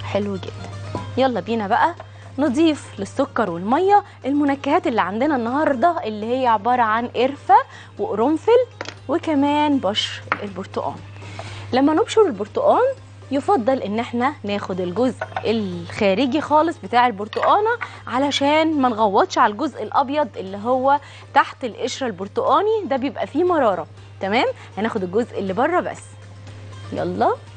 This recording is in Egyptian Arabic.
حلو جدا يلا بينا بقى نضيف للسكر والميه المنكهات اللي عندنا النهارده اللي هي عباره عن قرفه وقرنفل وكمان بشر البرتقال لما نبشر البرتقال يفضل ان احنا ناخد الجزء الخارجي خالص بتاع البرتقانه علشان ما نغوطش على الجزء الابيض اللي هو تحت القشره البرتقاني ده بيبقى فيه مراره تمام هناخد الجزء اللي بره بس يلا